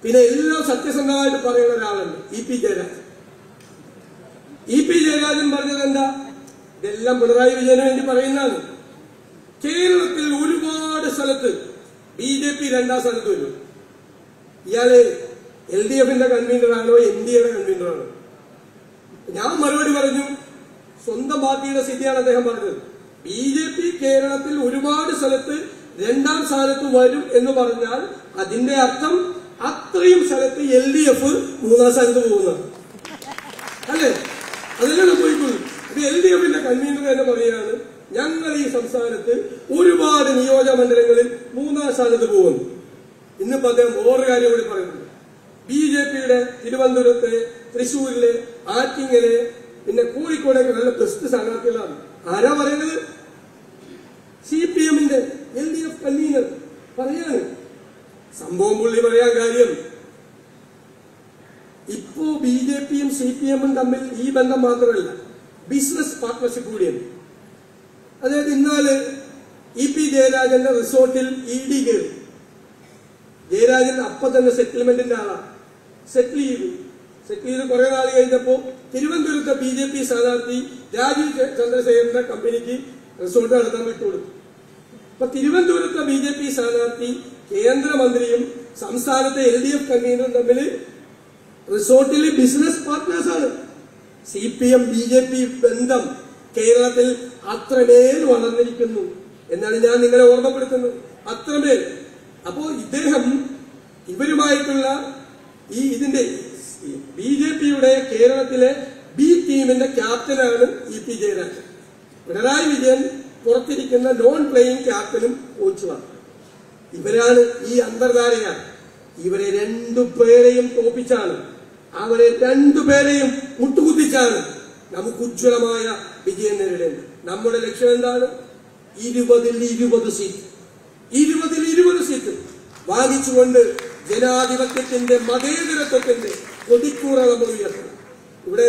പിന്നെ എല്ലാം സത്യസന്ധമായിട്ട് പറയുന്ന ഒരാളുണ്ട് E P Jayarajan E P Jayarajan പറഞ്ഞത് എന്താ ഇതെല്ലാം പിണറായി വിജയന് വേണ്ടി പറയുന്നതാണ് കേരളത്തിൽ ഒരുപാട് സ്ഥലത്ത് ബി ജെ പി രണ്ടാം സ്ഥാനത്ത് വരും ഇയാള് എൽ ഡി എഫിന്റെ കൺവീനറാണോ എൻ ഡി എയുടെ കൺവീനറാണോ ഞാൻ മറുപടി പറഞ്ഞു സ്വന്തം പാർട്ടിയുടെ സ്ഥിതിയാണ് അദ്ദേഹം പറഞ്ഞത് ബി ജെ പി കേരളത്തിൽ ഒരുപാട് സ്ഥലത്ത് രണ്ടാം സ്ഥാനത്ത് വരും എന്ന് പറഞ്ഞാൽ അതിന്റെ അർത്ഥം അത്രയും സ്ഥലത്ത് എൽ ഡി എഫ് മൂന്നാം സ്ഥാനത്ത് പോകുന്നതാണ് അല്ലേ അതല്ലേ സംഭവിക്കുള്ളൂ ഇത് എൽ ഡി എഫിന്റെ കൺവീനർ തന്നെ പറയാണ് ഞങ്ങൾ ഈ സംസ്ഥാനത്ത് ഒരുപാട് നിയോജക മണ്ഡലങ്ങളിൽ മൂന്നാം സ്ഥാനത്ത് പോകുന്നു ഇന്നിപ്പോ അദ്ദേഹം വേറൊരു കാര്യം കൂടി പറയുന്നുണ്ട് ബി ജെ പിയുടെ തിരുവനന്തപുരത്ത് തൃശ്ശൂരിലെ ആറ്റിങ്ങല് പിന്നെ കോഴിക്കോടൊക്കെ നല്ല ബെസ്റ്റ് സ്ഥാനാർത്ഥികളാണ് ആരാ പറയുന്നത് സി പി എമ്മിന്റെ എൽ ഡി എഫ് കൺവീനർ പറയാണ് സംഭവം പുള്ളി പറയാൻ കാര്യം ഇപ്പോ ബി ജെ പിയും സി പി എമ്മും തമ്മിൽ ഈ ബന്ധം മാത്രമല്ല ബിസിനസ് പാർട്ട്ണർഷിപ്പ് കൂടിയാണ് അതായത് ഇന്നാല് ഇ പി ജയരാജന്റെ റിസോർട്ടിൽ ഇ ഡി കയറി ജയരാജൻ അപ്പൊ തന്നെ സെറ്റിൽമെന്റിന്റെ ആളാ സെറ്റിൽ ചെയ്തു സെറ്റിൽ ചെയ്ത് കുറെ നാൾ കഴിഞ്ഞപ്പോ തിരുവനന്തപുരത്തെ ബി ജെ പി സ്ഥാനാർത്ഥി രാജീവ് ചന്ദ്രശേഖരന്റെ കമ്പനിക്ക് റിസോർട്ട് നടത്താൻ വിട്ടുകൊടുത്തു അപ്പൊ തിരുവനന്തപുരത്തെ ബി ജെ പി സ്ഥാനാർത്ഥി കേന്ദ്രമന്ത്രിയും സംസ്ഥാനത്തെ എൽ ഡി എഫ് കൺവീനറും തമ്മിൽ റിസോർട്ടിൽ ബിസിനസ് പാർട്ട്നേഴ്സ് ആണ് C P M B J P ബന്ധം കേരളത്തിൽ അത്രമേൽ വളർന്നിരിക്കുന്നു എന്നാണ് ഞാൻ നിങ്ങളെ ഓർമ്മപ്പെടുത്തുന്നത് അത്രമേൽ അപ്പോ ഇദ്ദേഹം ഇവരുമായിട്ടുള്ള ഈ ഇതിന്റെ ബി ജെ പിയുടെ കേരളത്തിലെ ബി ടീമിന്റെ ക്യാപ്റ്റനാണ് ഇ പി ജയരാജൻ പിണറായി വിജയൻ പുറത്തിരിക്കുന്ന നോൺ പ്ലേയിങ് ക്യാപ്റ്റനും കോച്ചുമാണ് ഇവരാണ് ഈ അന്തർധാരയാണ് ഇവരെ രണ്ടു പേരെയും തോപ്പിച്ചാണ് അവരെ രണ്ടുപേരെയും മുട്ടുകുത്തിച്ചാണ് നമുക്ക് ഉജ്ജ്വലമായ വിജയം നേരിടേണ്ടത് നമ്മുടെ ലക്ഷ്യം എന്താണ് ഇരുപതിൽ ഇരുപത് സീറ്റ് ഇരുപതിൽ ഇരുപത് സീറ്റ് വാങ്ങിച്ചുകൊണ്ട് ജനാധിപത്യത്തിന്റെ മതേതരത്വത്തിന്റെ കൊതിക്കൂറ നമ്മൾ ഉയർത്തണം ഇവിടെ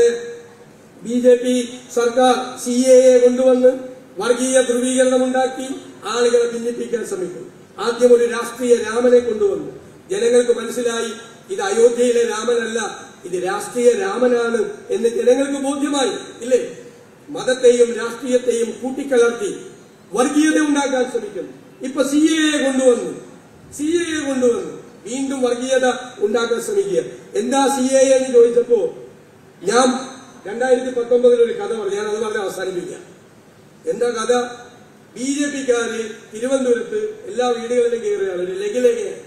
ബി ജെ പി സർക്കാർ സി എ എ കൊണ്ടുവന്ന് വർഗീയ ധ്രുവീകരണം ഉണ്ടാക്കി ആളുകളെ ഭിന്നിപ്പിക്കാൻ ശ്രമിക്കുന്നു ആദ്യം ഒരു രാഷ്ട്രീയ രാമനെ കൊണ്ടുവന്നു ജനങ്ങൾക്ക് മനസ്സിലായി ഇത് അയോധ്യയിലെ രാമനല്ല ഇത് രാഷ്ട്രീയ രാമനാണ് എന്ന് ജനങ്ങൾക്ക് ബോധ്യമായി ഇല്ലേ മതത്തെയും രാഷ്ട്രീയത്തെയും കൂട്ടിക്കലർത്തി വർഗീയത ഉണ്ടാക്കാൻ ശ്രമിക്കുന്നു ഇപ്പൊ സി എ കൊണ്ടുവന്നു സി എ കൊണ്ടുവന്നു വീണ്ടും വർഗീയത ഉണ്ടാക്കാൻ ശ്രമിക്കുക എന്താ സി എ എന്ന് ചോദിച്ചപ്പോ ഞാൻ രണ്ടായിരത്തി പത്തൊമ്പതിൽ ഒരു കഥ പറഞ്ഞു ഞാൻ അത് പറഞ്ഞ് അവസാനിപ്പിക്കാം എന്താ കഥ ബി ജെ പിക്കാര് തിരുവനന്തപുരത്ത് എല്ലാ വീടുകളിലും കയറുകയാണ് ഒരു ലഘുലേഖയാണ്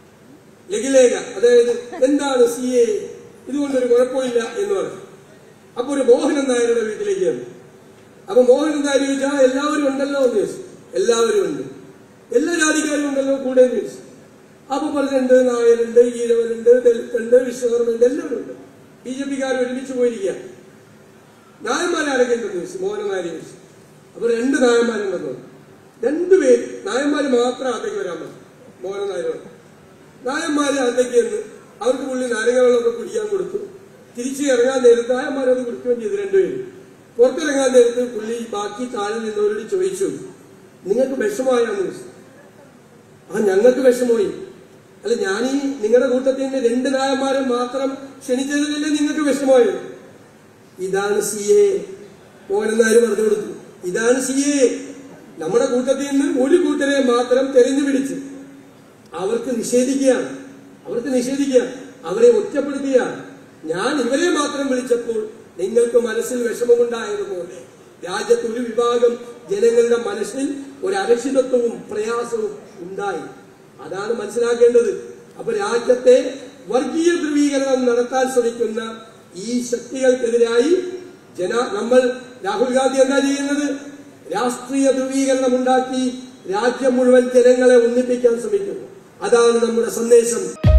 ലഘുലേഖ അതായത് എന്താണ് സി എ ഇതുകൊണ്ടൊരു കുഴപ്പമില്ല എന്ന് പറഞ്ഞു അപ്പൊ ഒരു മോഹനൻ നായരുടെ വീട്ടിലേക്ക് വന്നു അപ്പൊ മോഹനൻ നായർ ചോദിച്ചാൽ എല്ലാവരും ഉണ്ടല്ലോ എന്ന് ചോദിച്ചു എല്ലാവരും ഉണ്ട് എല്ലാ ജാതിക്കാരും ഉണ്ടല്ലോ കൂടെ എന്ന് ചോദിച്ചു അപ്പൊ പറഞ്ഞിട്ടുണ്ട് നായരുണ്ട് ഈഴവനുണ്ട് ദളിത്തുണ്ട് വിശ്വകർമ്മയുണ്ട് എല്ലാവരും ഉണ്ട് ബി ജെ പിക്കാർ ഒരുമിച്ച് പോയിരിക്കുക നായന്മാരാരൊക്കെ ഉണ്ടെന്ന് ചോദിച്ചു മോഹനൻ നായർ ചോദിച്ചു അപ്പൊ രണ്ട് നായന്മാരുണ്ടെന്ന് പറഞ്ഞു രണ്ടുപേര് നായന്മാര് മാത്രം അകത്തേക്ക് വരാൻ പറഞ്ഞു മോഹനൻ നായരോട് നായന്മാര് അകത്തേക്ക് ചെന്ന് അവർക്ക് പുള്ളി നാരങ്ങ വെള്ളമൊക്കെ കുടിക്കാൻ കൊടുത്തു തിരിച്ച് ഇറങ്ങാൻ നേരത്ത് നായന്മാരത് കുടിക്കുകയും ചെയ്തു രണ്ടുപേരും പുറത്തിറങ്ങാൻ നേരത്ത് പുള്ളി ബാക്കി താഴെ നിന്നവരോട് ചോദിച്ചു നിങ്ങൾക്ക് വിഷമമായാന്ന് ചോദിച്ചു ആ ഞങ്ങൾക്ക് വിഷമമായി അല്ല ഞാൻ ഈ നിങ്ങളുടെ കൂട്ടത്തിൽ നിന്ന് രണ്ട് നായന്മാരെ മാത്രം ക്ഷണിച്ചതിലല്ലേ നിങ്ങൾക്ക് വിഷമമായത് ഇതാണ് സി എ മോഹനൻ നായർ പറഞ്ഞു കൊടുത്തു ഇതാണ് സി എ നമ്മുടെ കൂട്ടത്തിൽ നിന്ന് ഒരു കൂട്ടരെ മാത്രം തെരഞ്ഞു പിടിച്ച് അവർക്ക് നിഷേധിക്കുകയാണ് അവർക്ക് നിഷേധിക്കുക അവരെ ഒറ്റപ്പെടുത്തുകയാണ് ഞാൻ ഇവരെ മാത്രം വിളിച്ചപ്പോൾ നിങ്ങൾക്ക് മനസ്സിൽ വിഷമമുണ്ടായതുപോലെ രാജ്യത്ത് ഒരു വിഭാഗം ജനങ്ങളുടെ മനസ്സിൽ ഒരു അരക്ഷിതത്വവും പ്രയാസവും ഉണ്ടായി അതാണ് മനസ്സിലാക്കേണ്ടത് അപ്പൊ രാജ്യത്തെ വർഗീയ ധ്രുവീകരണം നടത്താൻ ശ്രമിക്കുന്ന ഈ ശക്തികൾക്കെതിരായി ജന നമ്മൾ രാഹുൽ ഗാന്ധി എന്താ ചെയ്യുന്നത് രാഷ്ട്രീയ ധ്രുവീകരണം ഉണ്ടാക്കി രാജ്യം മുഴുവൻ ജനങ്ങളെ ഒന്നിപ്പിക്കാൻ ശ്രമിക്കുന്നു അതാണ് നമ്മുടെ സന്ദേശം